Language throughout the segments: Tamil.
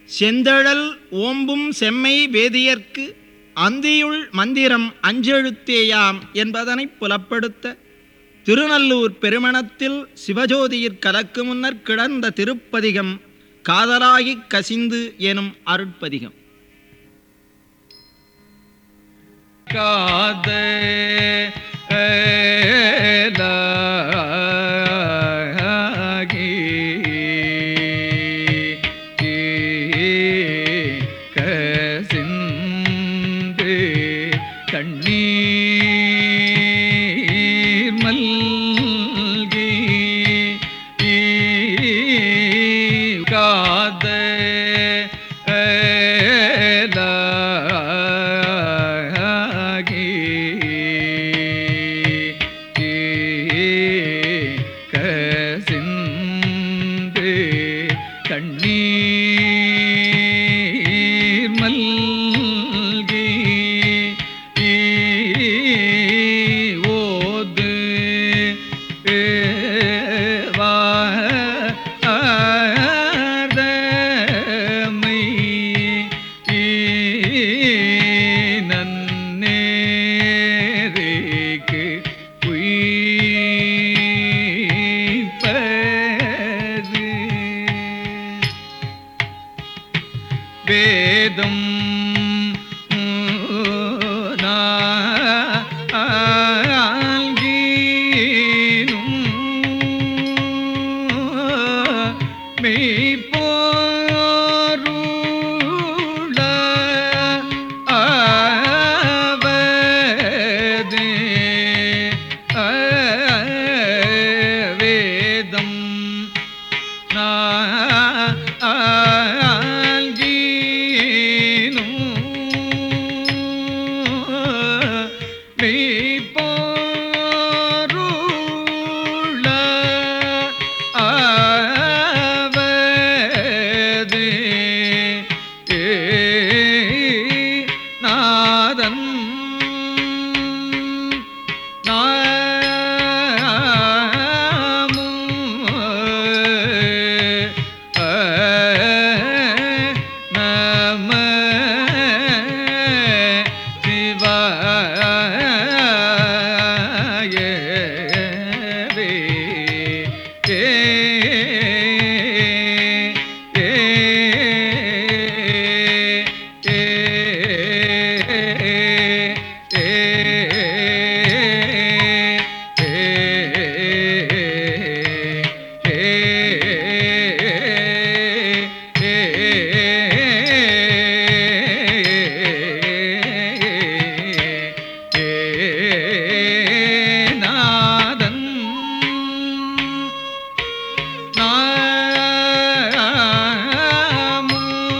செந்தழல் ஓம்பும் செம்மை வேதியர்க்கு அந்தியுள் மந்திரம் அஞ்செழுத்தேயாம் என்பதனைப் புலப்படுத்த திருநல்லூர் பெருமணத்தில் சிவஜோதியிற் கலக்கு முன்னர் கிடந்த திருப்பதிகம் காதலாகிக் கசிந்து எனும் அருட்பதிகம் காத லாகி கசிந்து கண்ணீர் மல்கி காத லாகி கசிந்து கண்ணீர் மல்கி ஓது வாதமை நன்னேரிக்கு உயிர்ப்பது வேதம் நால்கீனும் மெய்ப்பொருள ஆவது வேதம் நால்கீனும் மெய்ப்பொருள ஆவது நாதன் நம சிவாயவே நாதன் நாமு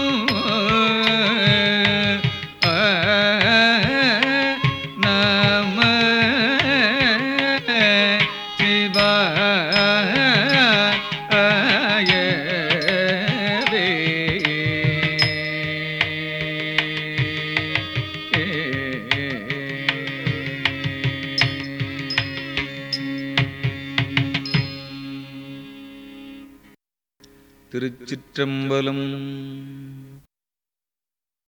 நம சிவாயவே திருச்சிற்றம்பலம்